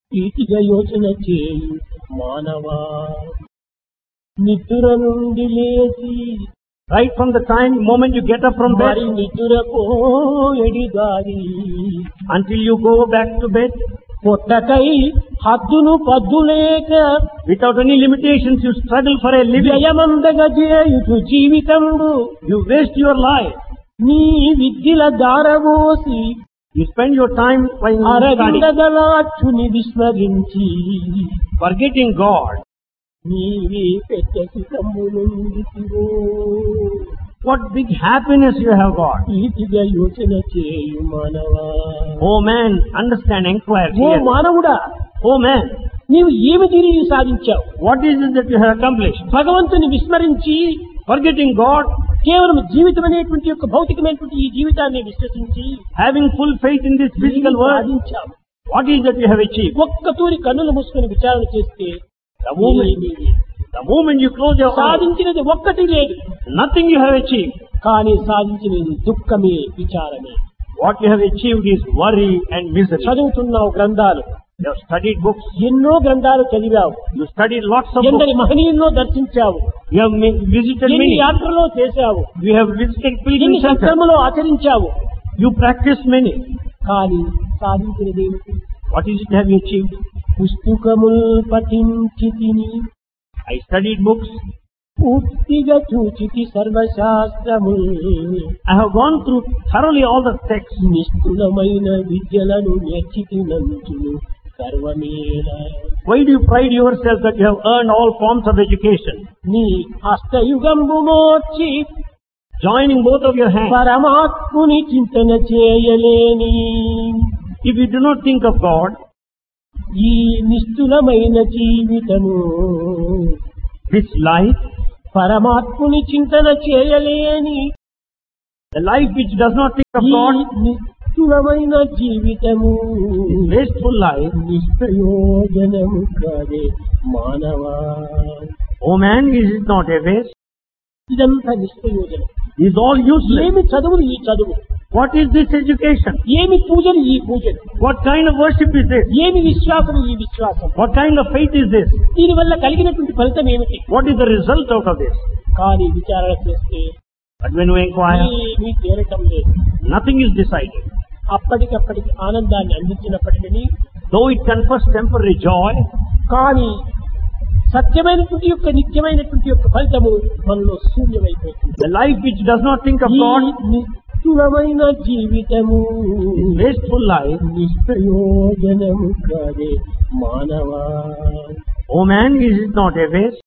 వీటిగా యోచన చేయు మానవా నిద్ర నుండి లేచి Right from the time, moment you get up from bed మరి నిద్రకో ఎడిగారి until you go back to bed, పొట్టకై హద్దును పద్దులేక without any limitations, you struggle for a living. వ్యయమందగ చేయుచు జీవితంబు You waste your life. నీ విద్యల దారబోసి You spend your time while studying, అరవిందగలాచుని విస్మరించి forgetting God. నీవే పెద్ద సుఖము నుండితివో What big happiness you have got. నీతిగా యోచన చేయు మానవా Oh man, understand, inquire. ఓ clearly. మానవుడా Oh man, నీవు ఏమి తిరిగి సాధించావు what is it that you have accomplished? భగవంతుని విస్మరించి Forgetting God, కేవలం జీవితం అనేటువంటి యొక్క భౌతికమైనటువంటి ఈ జీవితాన్ని విశ్వసించి having full faith in this physical world, సాధించావు what is that you have achieved? ఒక్క తూరి కన్నులు మూసుకొని విచారణ చేస్తే The moment, the moment you close your eyes, సాధించినది ఒక్కటి లేదు nothing you have achieved. కానీ సాధించినది దుఃఖమే విచారమే What you have achieved is worry and misery. చదువుతున్నావు గ్రంథాలు You have studied books, ఎన్నో గ్రంథాలు చదివావు you studied lots of ఎందరి books, మహనీయుల్లో దర్శించావు you have mi- visited ఎన్ని many, యాత్రలో చేశావు you have visited ఎన్ని pilgrim centers, సత్కర్మలో ఆచరించావు you practiced many. కానీ సాధించినది ఏమిటి What is it have you achieved? పుస్తకముల్ పఠించి తిని I studied books, పూర్తిగా చూచితి సర్వశాస్త్రము I have gone through thoroughly all the texts. నిష్ఠులమైన విద్యలను నేర్చితినంచును సర్వమేళ Why do you pride yourself that you have earned all forms of education? నీ హస్తయుగంబు మోర్చి Joining both of your hands. పరమాత్ముని చింతన చేయలేని If you do not think of God, ఈ నిష్ఠులమైన జీవితము this life, పరమాత్ముని చింతన చేయలేని the life which does not think of ఈ God, నిష్ఠులమైన జీవితము is wasteful life. నిష్ప్రయోజనము కాదే మానవా Oh man, is it not a waste? ఇదంతా నిష్ప్రయోజనం Is all useless. ఏమి చదువులు ఈ చదువు What is this education? ఏమి పూజలు ఈ పూజలు What kind of worship is this? ఏమి విశ్వాసం ఈ విశ్వాసం What kind of faith is this? దీనివల్ల కలిగినటువంటి ఫలితం ఏమిటి What is the result out of this? కానీ విచారణ చేస్తే But when we inquire, ఏమీ తేలటం లేదు nothing is decided. అప్పటికప్పటికి ఆనందాన్ని అందించినప్పటికీ Though it confers temporary joy, కానీ సత్యమైనటువంటి యొక్క నిత్యమైనటువంటి యొక్క ఫలితము మనలో శూన్యమైపోతుంది the life which does not think of ఈ God, నిష్ఠులమైన జీవితము is wasteful life. నిష్ప్రయోజనము కాదే మానవా Oh man, is it not a waste?